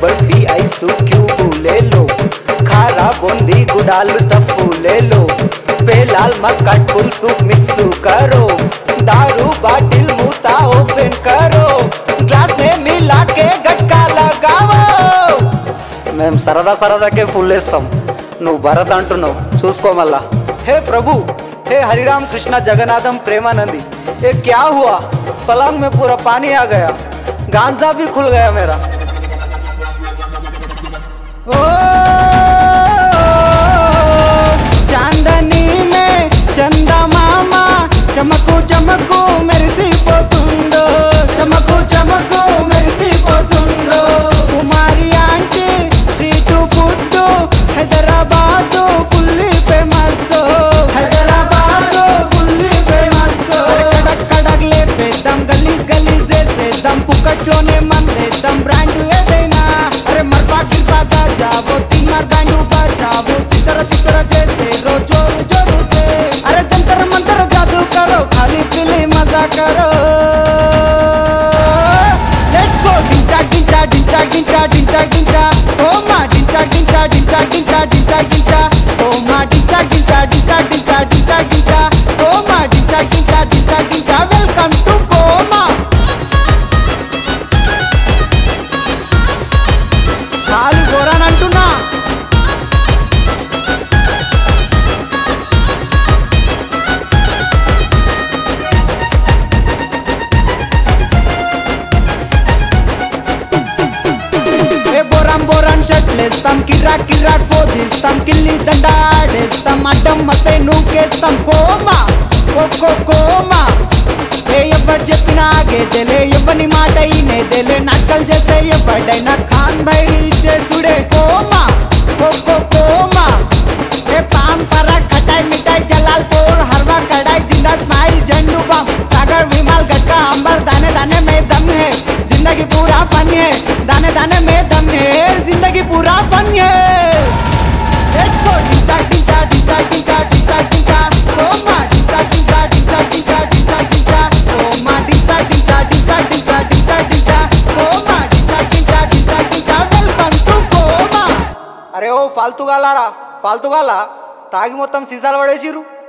barfi ice cube ले लो खारा बूंदी गुड़ाल स्टफ ले लो पेलाल मक्कट फुल सूप मिक्स करो दारू बाटिल मुता ओपन करो ग्लास में मिला के गटका लगावो మేము సరదా సరదాకే ఫుల్ వేస్తాం నువ్వు భరత్ అంటున్నావు చూసుకో మళ్ళా హే ప్రభు हे हरिराम कृष्णा जगन्नाथम प्रेमानंदी ये क्या हुआ पलंग में पूरा पानी आ गया गांजा भी खुल गया मेरा ओ चांदनी में चंदा मामा चमकू चमकू మెరిసిపోతుండో చమకు చమకు మెరిసిపోతుండో Kumari aunty street food Hyderabad fully famous Hyderabad fully famous కడక్ కడక్ లేపేద్దాం గలీజ్ గలీజ్ చేసేద్దాం పుక్కట్లోనే మందేద్దాం బ్రాండ్ ఏదైనా అరే మర్ఫా గిర్ఫా జాబో తిన్నర్ బ్యాండ్ బజావో చిచ్చర చిచ్చర చేసే రో జోరు జోరు से अरे जंतर मंतर जादू करो खाली पीली मजा करो लेट्स गो डिंचा डिंचा डिंचा डिंचा डिंचा डिंचा ओ मा डिंचा डिंचा डिंचा डिंचा डिंचा डिंचा ओ मा डिंचा डिंचा डिंचा डिंचा डिंचा डिंचा ओ मा डिंचा डिंचा डिंचा डिंचा वेलकम टू गोमा కాలు గోరానంటున్నా ఏ బోరం బోరం షట్లేస్తాం కిరాక్ కిరాక్ ఫోదిస్తాం కిల్లి దండ ఆడేస్తాం అడ్డం మతే నూకేస్తాం కోమా ఒక్కో కోమా ఏ ఎవరు చెప్పినా ఆగేదేలే ఎవని మాట ఇనేదేలే నక్కలు చేస్తే ఎవడైనా ఖాన్ బైరి చేసుడే కోమా ఒక్కో కోమా ఏ పాన్ పరా కటాయి మిఠాయి జలాల్పూర్ హర్వా కడాయి జిందా స్మైల్ జండు బామ్ सागर विमाल गटका अंबर दाने दाने में दम है जिंदगी पूरा फन है दाने दाने में दम है जिंदगी पूरा फन है Let's go डिंचा डिंचा डिंचा डिंचा डिंचा डिंचा ओ मा डिंचा डिंचा डिंचा डिंचा डिंचा डिंचा ओ मा डिंचा डिंचा डिंचा डिंचा डिंचा डिंचा ओ मा डिंचा डिंचा डिंचा डिंचा वेलकम टू కోమా అరే ఓ ఫాల్తు గాలారా ఫాల్తు గాలా తాగి మొత్తం సీసాలు పడేసిరు